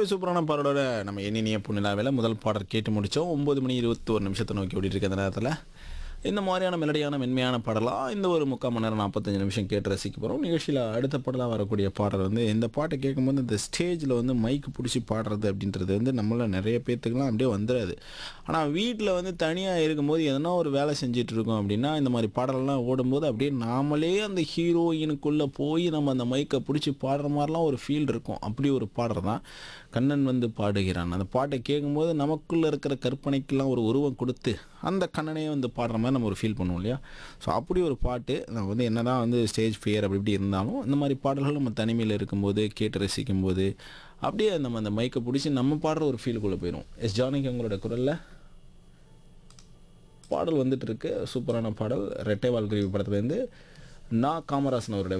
ரொம்பவே சூப்பரான பாடலோட நம்ம எண்ணினிய புண்ணிலாவில் முதல் பாடல் கேட்டு முடித்தோம் ஒம்பது மணி இருபத்தோரு நிமிஷத்தை நோக்கி ஓடிட்டு இருக்க அந்த நேரத்தில் இந்த மாதிரியான மெலடியான மென்மையான பாடலாக இந்த ஒரு முக்கால் மணி நேரம் நாற்பத்தஞ்சு நிமிஷம் கேட்டு ரசிக்க போகிறோம் நிகழ்ச்சியில் அடுத்த பாடலாக வரக்கூடிய பாடல் வந்து இந்த பாட்டை கேட்கும்போது இந்த ஸ்டேஜில் வந்து மைக்கு பிடிச்சி பாடுறது அப்படின்றது வந்து நம்மள நிறைய பேர்த்துக்குலாம் அப்படியே வந்துடாது ஆனால் வீட்டில் வந்து தனியாக இருக்கும்போது எதனா ஒரு வேலை செஞ்சுட்டு இருக்கோம் அப்படின்னா இந்த மாதிரி பாடலெல்லாம் ஓடும்போது அப்படியே நாமளே அந்த ஹீரோயினுக்குள்ளே போய் நம்ம அந்த மைக்கை பிடிச்சி பாடுற மாதிரிலாம் ஒரு ஃபீல் இருக்கும் அப்படி ஒரு பாடல் தான் கண்ணன் வந்து பாடுகிறான் அந்த பாட்டை கேட்கும்போது நமக்குள்ளே இருக்கிற கற்பனைக்கெல்லாம் ஒரு உருவம் கொடுத்து அந்த கண்ணனே வந்து பாடுற மாதிரி நம்ம ஒரு ஃபீல் பண்ணுவோம் இல்லையா ஸோ அப்படி ஒரு பாட்டு நம்ம வந்து என்னதான் வந்து ஸ்டேஜ் ஃபியர் அப்படி இப்படி இருந்தாலும் இந்த மாதிரி பாடல்கள் நம்ம தனிமையில் இருக்கும்போது கேட்டு ரசிக்கும் போது அப்படியே நம்ம அந்த மைக்கை பிடிச்சி நம்ம பாடுற ஒரு ஃபீலுக்குள்ளே போயிடும் எஸ் ஜானகி அவங்களோட குரலில் பாடல் வந்துட்டு இருக்கு சூப்பரான பாடல் ரெட்டை வாழ்க்கை படத்துலேருந்து நான் காமராசன் அவருடைய